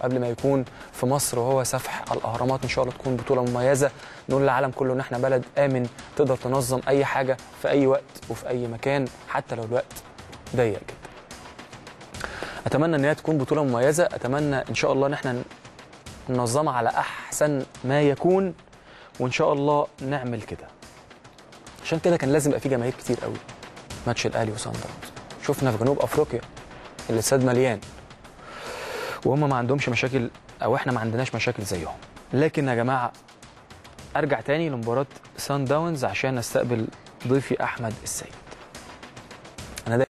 قبل ما يكون في مصر وهو سفح الاهرامات ان شاء الله تكون بطوله مميزه نقول للعالم كله ان احنا بلد امن تقدر تنظم اي حاجه في اي وقت وفي اي مكان حتى لو الوقت ضيق جدا اتمنى ان هي تكون بطوله مميزه اتمنى ان شاء الله ان احنا ننظمها على احسن ما يكون وان شاء الله نعمل كده عشان كده كان لازم يبقى في جماهير كتير قوي ماتش الاهلي وصن داونز شفنا في جنوب افريقيا الاستاد مليان وهم ما عندهمش مشاكل او احنا ما عندناش مشاكل زيهم لكن يا جماعه ارجع تاني لمباراه سان داونز عشان استقبل ضيفي احمد السيد